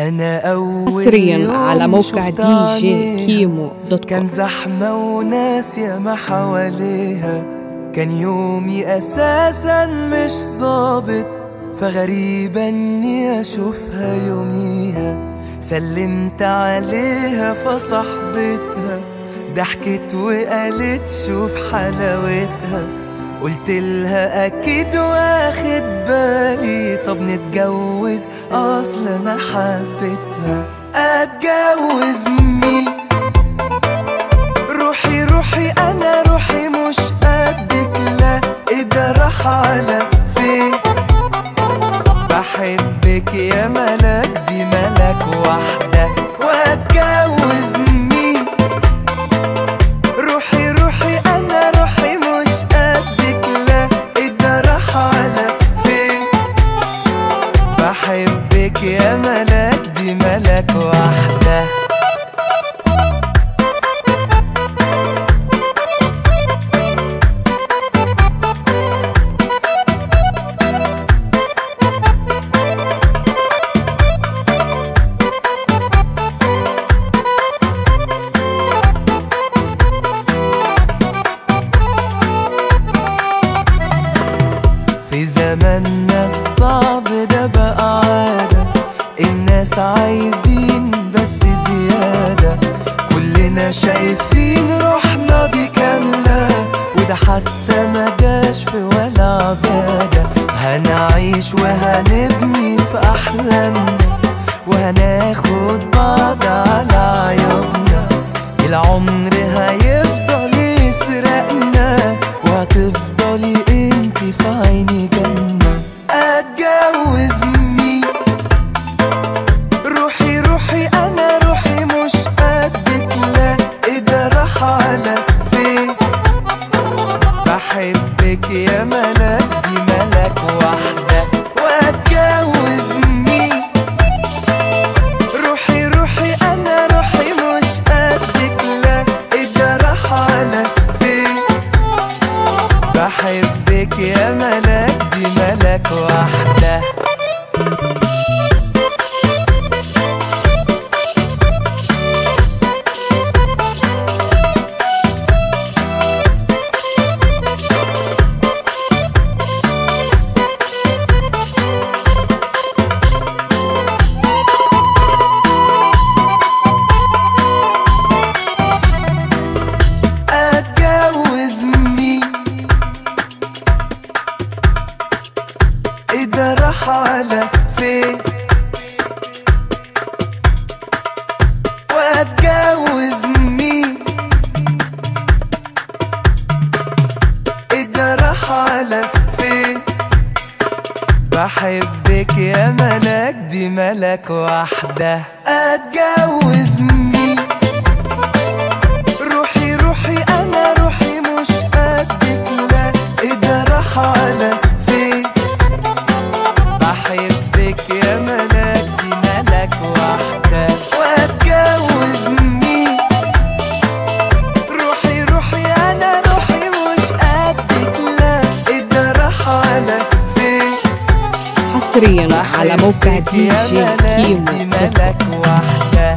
انا اول حصريا يوم على موقع شفت دي جي عينيها كيمو دوت كان كوم زحمة وناس ياما حواليها كان يومي أساسا مش ظابط فغريبة إني أشوفها يوميها سلمت عليها فصاحبتها ضحكت وقالت شوف حلاوتها قلت لها أكيد واخد بالي طب نتجوز أصل أنا حبيتها أتجوز مين روحي روحي انا روحي مش قدك لا ايه ده راح على فين بحبك يا ملك دي ملك واحدة واتجوز مين روحي روحي انا روحي مش قدك لا ايه ده راح على فين بحبك يا ملك دي ملك واحده في زماننا الصعب ده بقى عادة الناس عايزين بس زيادة كلنا شايفين روحنا دي كاملة وده حتى ما جاش في ولا عبادة هنعيش وهنبني في أحلامنا وهناخد بعض على عيوبنا العمر هيفضل يسرقنا وهتفضلي انتي في عيني جنة اتجوز مين روحي روحي انا روحي مش قدك لا ايه ده راح على فين بحبك يا ملك دي ملك واحدة واتجوز مين روحي روحي انا روحي مش قدك لا ايه ده راح على فين بحبك يا ملك دي ملك واحده اتجوز مين ايه ده راح على فين واتجوز مين ايه ده راح على فين بحبك يا ملك دي ملك واحدة اتجوز مين روحي روحي انا روحي مش قدك لا ايه ده راح على فين بحبك يا ملك دي ملك واحدة واتجوز مين روحي روحي انا روحي مش قدك لا ايه ده راح على فين حصريا على موقع بحبك دي يا جي ملك كيمو دي دوت كوم ملك واحدة